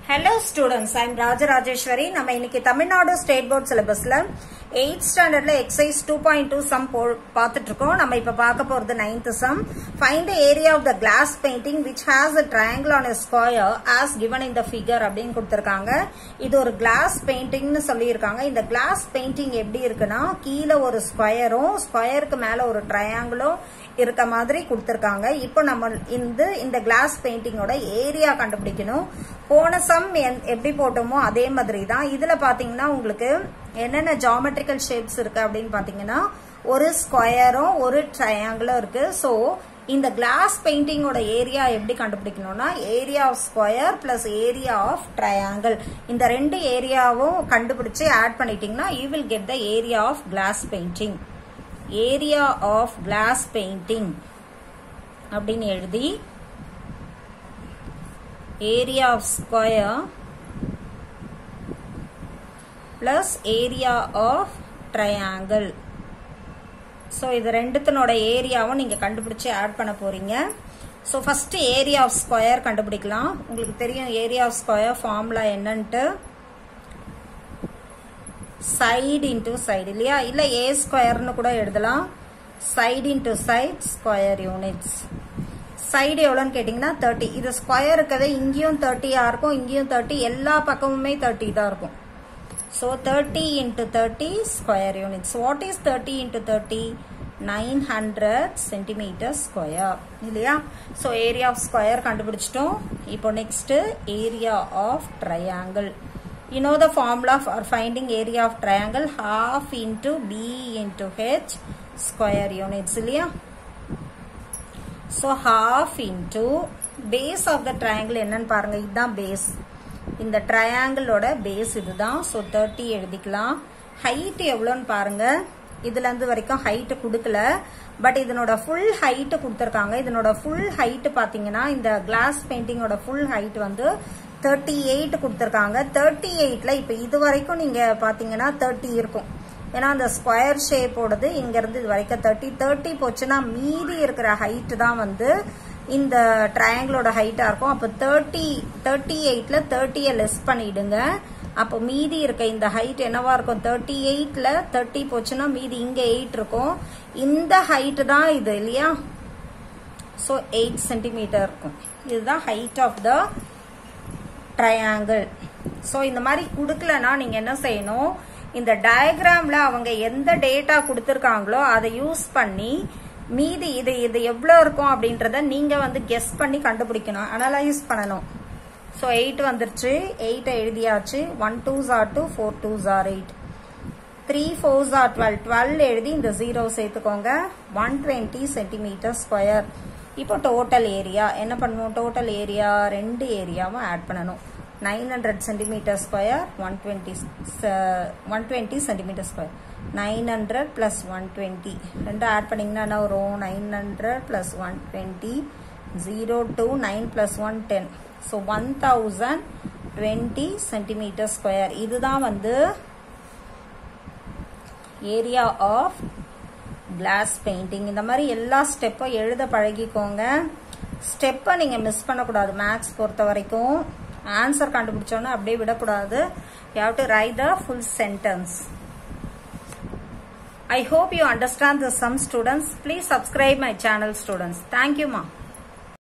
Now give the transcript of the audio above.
Hello students I'm Rajarajeswari நம்ம இன்னைக்கு Tamil Nadu state board சிலபஸ்ல எயிட் ஸ்டாண்டர்ட்ல exercise two point two sum பார்த்துட்டு இருக்கோம் நம்ம இப்ப பார்க்க போறது ninth sum find the area of the glass painting which has a triangle and square as given in the figure அப்படின்னு கொடுத்திருக்காங்க இது ஒரு கிளாஸ் பெயிண்டிங்னு சொல்லியிருக்காங்க இந்த கிளாஸ் பெயிண்டிங் எப்படி இருக்குன்னா கீழே ஒரு ஸ்கொயரும் ஸ்கொயருக்கு மேல ஒரு ட்ரையாங்கிளும் இருக்க மாதிரி கொடுத்திருக்காங்க இப்போ நம்ம இந்த இந்த கிளாஸ் பெயிண்டிங்கோட ஏரியா கண்டுபிடிக்கணும் போன சம் எப்படி போட்டோமோ அதே மாதிரி தான் இதுல பாத்தீங்கன்னா உங்களுக்கு என்னென்ன ஜாமெட்ரிக்கல் ஷேப்ஸ் இருக்கு அப்படின்னு பாத்தீங்கன்னா ஒரு ஸ்கொயரும் ஒரு ட்ரையாங்கிளும் இருக்கு ஸோ இந்த கிளாஸ் பெயிண்டிங்கோட ஏரியா எப்படி கண்டுபிடிக்கணும்னா area of square plus area of triangle இந்த ரெண்டு ஏரியாவும் கண்டுபிடிச்சு ஆட் பண்ணிட்டீங்கன்னா you will get the area of glass painting area of glass painting அப்படின்னு எழுதி area of square plus area of triangle so இது ரெண்டுத்தினோட ஏரியாவும் நீங்கள் கண்டுபிடிச்சு ஆட் பண்ண போறீங்க so first area of square கண்டுபிடிக்கலாம் உங்களுக்கு தெரியும் ஏரியா ஆஃப் ஸ்கொயர் ஃபார்முலா என்னன்ட்டு சைடு இன்டூ சைடு இல்லையா இல்ல ஏ ஸ்கொயர்னு கூட எழுதலாம் side into side square units side எவ்வளோன்னு கேட்டிங்கன்னா தேர்ட்டி இது ஸ்கொயர் இருக்கிறது இங்கேயும் தேர்ட்டியா இருக்கும் இங்கேயும் தேர்ட்டி எல்லா பக்கமுமே தேர்ட்டி தான் இருக்கும் so thirty into thirty square units what is thirty into thirty nine hundred centimetre square இல்லையா ஸோ ஏரியா ஆஃப் ஸ்கொயர் கண்டுபிடிச்சிட்டோம் இப்போ next area of triangle you know the formula for finding area of triangle half into b into h square units இல்லையா so half into base of the triangle என்னன்னு பாருங்க இதுதான் base இந்த triangleோட base இதுதான் so 30 எழுதிக்கலாம் height எவ்வளோன்னு பாருங்க இதுல இருந்து வரைக்கும் ஹைட் கொடுக்கல பட் இதனோட ஃபுல் ஹைட் கொடுத்துருக்காங்க இதனோட ஃபுல் ஹைட் பாத்தீங்கன்னா இந்த கிளாஸ் பெயிண்டிங்கோட ஃபுல் ஹைட் வந்து தேர்ட்டி எயிட் கொடுத்துருக்காங்க தேர்ட்டி எயிட்ல இப்போ இது வரைக்கும் நீங்க பாத்தீங்கன்னா தேர்ட்டி இருக்கும் ஏன்னா அந்த ஸ்கொயர் ஷேப்போடது இங்க இருந்து இது வரைக்கும் தேர்ட்டி தேர்ட்டி போச்சுன்னா மீதி இருக்கிற ஹைட் தான் வந்து இந்த ட்ரையாங்கிளோட ஹைட்டா இருக்கும் அப்போ தேர்ட்டி தேர்ட்டி எயிட்ல தேர்ட்டியை லெஸ் பண்ணிடுங்க அப்போ மீதி இருக்க இந்த ஹைட் என்னவா இருக்கும் தேர்ட்டி எயிட்ல தேர்ட்டி போச்சுன்னா மீதி இங்க எயிட் இருக்கும் இந்த ஹைட் தான் இது இல்லையா ஸோ எயிட் சென்டிமீட்டர் இருக்கும் இதுதான் height of the triangle so இந்த மாதிரி கொடுக்கலன்னா நீங்க என்ன செய்யணும் இந்த டயக்ராம்ல அவங்க எந்த டேட்டா கொடுத்துருக்காங்களோ அதை யூஸ் பண்ணி மீதி இது இது எவ்வளோ இருக்கும் அப்படின்றத நீங்க வந்து கெஸ் பண்ணி கண்டுபிடிக்கணும் அனலைஸ் பண்ணணும் ஸோ எயிட் வந்துருச்சு எயிட்டை எழுதியாச்சு ஒன் டூ ஜார் டூ ஃபோர் டூ ஜார் எயிட் த்ரீ ஃபோர் ஜார் டுவெல் டுவெல் எழுதி இந்த ஜீரோ சேர்த்துக்கோங்க ஒன் டுவெண்ட்டி சென்டிமீட்டர் ஸ்கொயர் இப்போ டோட்டல் ஏரியா என்ன பண்ணுவோம் டோட்டல் ஏரியா ரெண்டு ஏரியாவும் ஆட் பண்ணணும் nine hundred centimetre square one twenty one twenty centimetre square nine hundred plus one twenty ரெண்டு ஆட் பண்ணிங்கன்னா என்ன வரும் nine hundred plus one twenty zero two nine plus one ten so one thousand twenty centimetre square இதுதான் வந்து area of glass painting இந்த மாதிரி எல்லா ஸ்டெப்பும் எழுத பழகிக்கோங்க ஸ்டெப்பை நீங்கள் மிஸ் பண்ணக்கூடாது மேக்ஸ் பொறுத்த வரைக்கும் ஆன்சர் கண்டுபிடிச்சோன்னு அப்படியே விடக்கூடாது you have to write the full sentence I hope you understand the sum students. Please subscribe my channel students. Thank you ma.